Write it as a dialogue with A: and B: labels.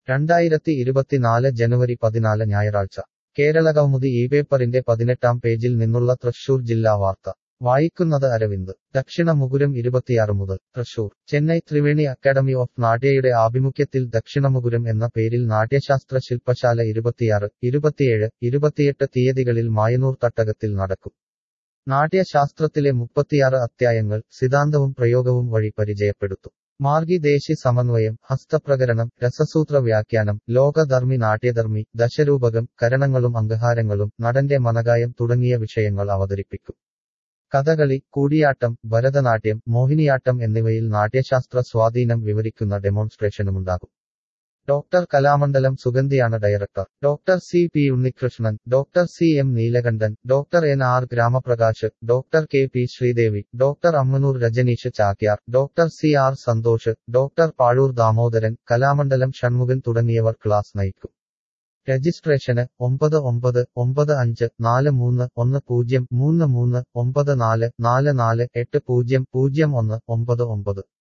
A: രണ്ടായിരത്തി ഇരുപത്തിനാല് ജനുവരി പതിനാല് ഞായറാഴ്ച കേരളകൗമുദി ഈ പേപ്പറിന്റെ പതിനെട്ടാം പേജിൽ നിന്നുള്ള തൃശൂർ ജില്ലാ വാർത്ത വായിക്കുന്നത് അരവിന്ദ് ദക്ഷിണ മുകുരം ഇരുപത്തിയാറ് മുതൽ തൃശൂർ ചെന്നൈ ത്രിവേണി അക്കാദമി ഓഫ് നാട്യയുടെ ആഭിമുഖ്യത്തിൽ ദക്ഷിണമുകുരം എന്ന പേരിൽ നാട്യശാസ്ത്ര ശില്പശാല ഇരുപത്തിയാറ് ഇരുപത്തിയേഴ് ഇരുപത്തിയെട്ട് തീയതികളിൽ മായനൂർ തട്ടകത്തിൽ നടക്കും നാട്യശാസ്ത്രത്തിലെ മുപ്പത്തിയാറ് അധ്യായങ്ങൾ സിദ്ധാന്തവും പ്രയോഗവും വഴി പരിചയപ്പെടുത്തും മാർഗിദേശി സമന്വയം ഹസ്തപ്രകരണം രസസൂത്ര വ്യാഖ്യാനം ലോകധർമ്മി നാട്യധർമ്മി ദശരൂപകം കരണങ്ങളും അംഗഹാരങ്ങളും നടന്റെ മനകായം തുടങ്ങിയ വിഷയങ്ങൾ അവതരിപ്പിക്കും കഥകളി കൂടിയാട്ടം ഭരതനാട്യം മോഹിനിയാട്ടം എന്നിവയിൽ നാട്യശാസ്ത്ര സ്വാധീനം വിവരിക്കുന്ന ഡെമോൺസ്ട്രേഷനുമുണ്ടാകും ഡോക്ടർ കലാമണ്ഡലം സുഗന്ധിയാണ് director doctor C P Unnikrishnan doctor C M Neelakantan doctor N R Gramaprakash doctor K P Sreedevi doctor Ammannur Rajaneesh Chakyar doctor C R Santhosh doctor Pazhoor Damodaran Kalamandalam Shanmukhan തുടങ്ങിയവർ ക്ലാസ് നയിക്കും രജിസ്ട്രേഷന് ഒമ്പത് ഒമ്പത് ഒമ്പത് അഞ്ച് നാല് മൂന്ന് ഒന്ന് പൂജ്യം മൂന്ന് മൂന്ന് ഒമ്പത് നാല് നാല് നാല് എട്ട് പൂജ്യം പൂജ്യം ഒന്ന് ഒമ്പത് ഒമ്പത്